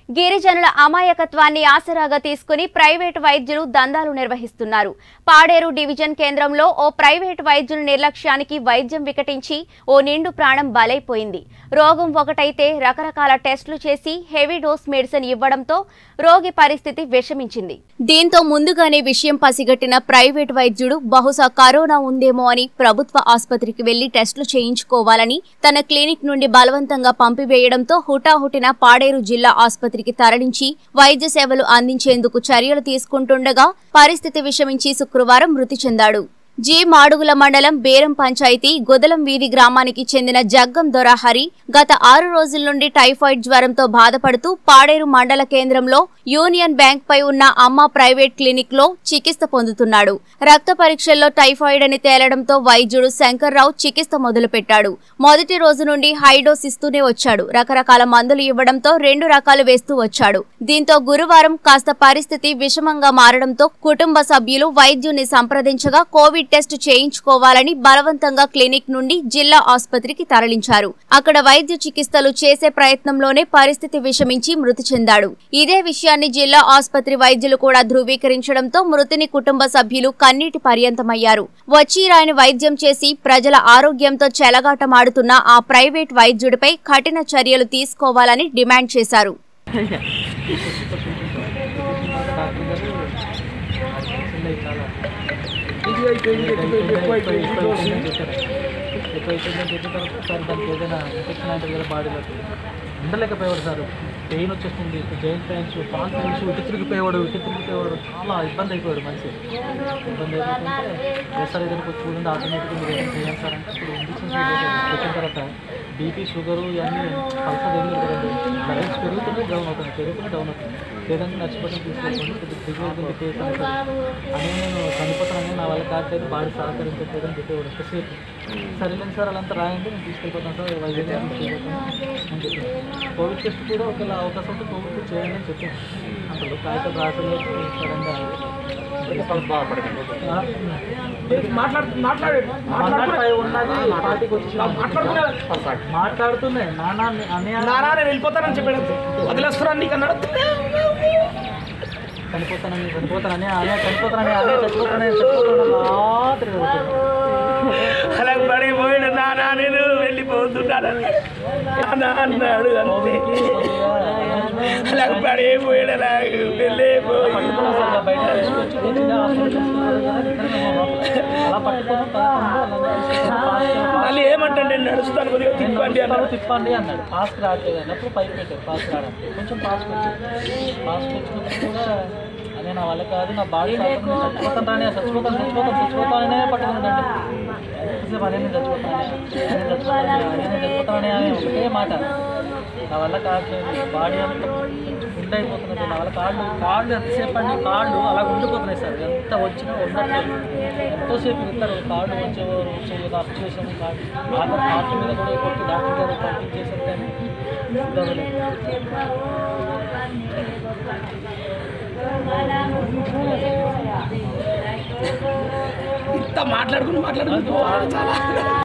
గిరిజనుల అమాయకత్వాన్ని ఆసరాగా తీసుకుని ప్రైవేటు వైద్యులు దందాలు నిర్వహిస్తున్నారు పాడేరు డివిజన్ కేంద్రంలో ఓ ప్రైవేటు వైద్యుల నిర్లక్ష్యానికి వైద్యం వికటించి ఓ నిండు ప్రాణం బలైపోయింది రోగం ఒకటైతే రకరకాల టెస్టులు చేసి హెవీ డోస్ మెడిసిన్ ఇవ్వడంతో రోగి పరిస్థితి విషమించింది దీంతో ముందుగానే విషయం పసిగట్టిన ప్రైవేటు వైద్యుడు బహుశా కరోనా ఉందేమో అని ప్రభుత్వ ఆసుపత్రికి వెళ్లి టెస్టులు చేయించుకోవాలని తన క్లినిక్ నుండి బలవంతంగా పంపివేయడంతో హుటాహుటిన పాడేరు జిల్లా ఆసుపత్రికి తరలించి వైద్య సేవలు అందించేందుకు చర్యలు తీసుకుంటుండగా పరిస్థితి విషమించి శుక్రవారం మృతి చెందాడు జి మాడుగుల మండలం బేరం పంచాయతీ గొదలం వీధి గ్రామానికి చెందిన జగ్గం దొరాహరి గత ఆరు రోజుల నుండి టైఫాయిడ్ జ్వరంతో బాధపడుతూ పాడేరు మండల కేంద్రంలో యూనియన్ బ్యాంక్ పై ఉన్న అమ్మ ప్రైవేట్ క్లినిక్ లో చికిత్స పొందుతున్నాడు రక్త పరీక్షల్లో టైఫాయిడ్ అని తేలడంతో వైద్యుడు శంకర్రావు చికిత్స మొదలుపెట్టాడు మొదటి రోజు నుండి హైడోస్ ఇస్తూనే వచ్చాడు రకరకాల మందులు ఇవ్వడంతో రెండు రకాలు వేస్తూ వచ్చాడు దీంతో గురువారం కాస్త పరిస్థితి విషమంగా మారడంతో కుటుంబ సభ్యులు వైద్యుని సంప్రదించగా కోవిడ్ టెస్ట్ చేయించుకోవాలని బలవంతంగా క్లినిక్ నుండి జిల్లా ఆసుపత్రికి తరలించారు అక్కడ వైద్య చికిత్సలు చేసే ప్రయత్నంలోనే పరిస్థితి విషమించి మృతి చెందాడు ఇదే విషయాన్ని జిల్లా ఆసుపత్రి వైద్యులు కూడా ధృవీకరించడంతో మృతుని కుటుంబ సభ్యులు కన్నీటి పర్యంతమయ్యారు వచ్చి రాని వైద్యం చేసి ప్రజల ఆరోగ్యంతో చెలగాటమాడుతున్న ఆ ప్రైవేట్ వైద్యుడిపై కఠిన చర్యలు తీసుకోవాలని డిమాండ్ చేశారు ఇది అయిపోయింది ఎక్కువ ఎక్కువ అయిపోయింది డోసు. ఎక్కువైపోయిందని చెప్పిన తర్వాత సార్ దానికి ఏదైనా ఇన్ఫెక్షన్ అంటే కదా బాడీలోకి ఉండలేకపోయేవాడు సార్ పెయిన్ వచ్చేస్తుంది జైంట్ పెయిన్స్ కాల్ పెయిన్స్ ఇటు తిరిగిపోయేవాడు ఇటు తిరిగిపోయేవాడు చాలా ఇబ్బంది అయిపోయాడు మనిషి ఇబ్బంది అయిపోతుంటే సార్ ఏదైనా కొంచెం చూడండి ఆటోమేటిక్గా మీరు ఏదైనా చేయాలి సార్ అంటే ఇప్పుడు ఇంజక్షన్స్ పెట్టిన తర్వాత బీపీ షుగరు ఇవన్నీ పల్సర్ ఏమి కదండి లెవెల్స్ పెరుగుతూనే డౌన్ అవుతుంది పెరుగుతూనే డౌన్ అవుతుంది లేదంటే నచ్చిపోతే తీసుకోవాలి దిగుతుంది కేసు అని సార్ అని నేను చనిపోతానని నా వాళ్ళ కార్డు అయితే బాడీ సహకరించట్లేదని చెప్పేవాడు ఎంతసేపు సరేలేండి సార్ వాళ్ళంతా రాయండి నేను తీసుకెళ్ళిపోతాను సార్ వైద్యులు తీసుకెళ్ళిపోతాను అని చెప్పాను కోవిడ్ టెస్ట్ కూడా ఒకవేళ అవకాశం ఉంటే కోవిడ్ టెస్ట్ చేయండి అని చెప్పాను అసలు కాగితం రాసలేదు సడన్గా మాట్లాడు మాట్లాడు మాట్లాడుతూ ఉన్నది పార్టీకి వచ్చి మాట్లాడుతున్నాయి నాన్న అనే నానా నేను వెళ్ళిపోతానని చెప్పాడు వదిలేస్తున్నాను నీకు అన్నాడు చనిపోతానని చనిపోతానని అనే చనిపోతానని అనే చచ్చిపోతానని చచ్చిపోతానని రాత్రి అలా పడిపోయాడు నానా నేను వెళ్ళిపోతున్నానని నానా అన్నాడు అంతే అలా పడిపోయాడు అలా వెళ్ళిపోయాడు బయట తీసుకొచ్చి తెచ్చింది హాస్పిటల్ అలా పట్టుకొని మళ్ళీ ఏమంటాడు నేను నడుస్తాను కొద్దిగా తిప్పండి అన్నాడు తిప్పండి అన్నాడు పాస్కి రావట్లేదు అన్నప్పుడు పైకి పెట్టాడు పాస్కి రావడానికి కొంచెం పాస్కి వచ్చింది పాస్కి వచ్చినప్పుడు కూడా అదే నా వల్ల కాదు నా బాడీ చచ్చిపోతాను రాని చచ్చిపోతాను చచ్చిపోతాను చచ్చిపోతాననే పట్టుకున్నాడండి ఎంతసేపు అదే నేను చచ్చిపోతాను అదే చచ్చిపోతాను అదే నేను చచ్చిపోతానని అని ఒకటే మాట నా వల్ల కావట్లేదు బాడీ అంతా గుండె అయిపోతున్నది నా వల్ల కాళ్ళు కాళ్ళు ఎంతసేపు అండి కాళ్ళు అలా ఉండిపోతున్నాయి సార్ ఎంత వచ్చినా ఉండట్లేదు ఎంతోసేపు ఇస్తారు కాళ్ళు వచ్చేవారు వచ్చేది అప్ చేసాము కాళ్ళు ఆఖరి హార్ట్ మీద కూడా కొట్టి డాక్టర్ గారు పంపించేసారు కానీ ఇంత మాట్లాడుకుని మాట్లాడుకుంటూ చాలా